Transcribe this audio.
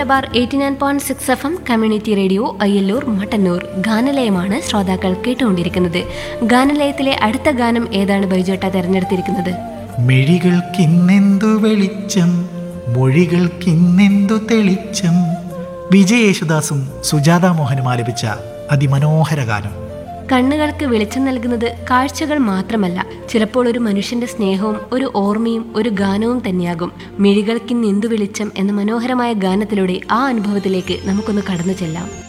Malabar eighty nine point six F M community radio Ayyalloor Mattannur ഗാനലയമാണ് ശ്രോതാക്കൾ കേട്ടുകൊണ്ടിരിക്കുന്നത് ഗാനലയത്തിലെ അടുത്ത ഗാനം ഏതാണ് ബൈജോട്ട തെരഞ്ഞെടുത്തിരിക്കുന്നത് മിഴികൾക്കിന്നെന്തു വെളിച്ചം മൊഴികൾക്കിന്നെന്തു തെളിച്ചം വിജയ് യേശുദാസും സുജാത മോഹനും ആലപിച്ച അതിമനോഹര ഗാനം കണ്ണുകൾക്ക് വെളിച്ചം നൽകുന്നത് കാഴ്ചകൾ മാത്രമല്ല ചിലപ്പോൾ ഒരു മനുഷ്യന്റെ സ്നേഹവും ഒരു ഓർമ്മയും ഒരു ഗാനവും തന്നെയാകും മിഴികൾക്കിന്ന് എന്തു വെളിച്ചം എന്ന മനോഹരമായ ഗാനത്തിലൂടെ ആ അനുഭവത്തിലേക്ക് നമുക്കൊന്ന് കടന്നു ചെല്ലാം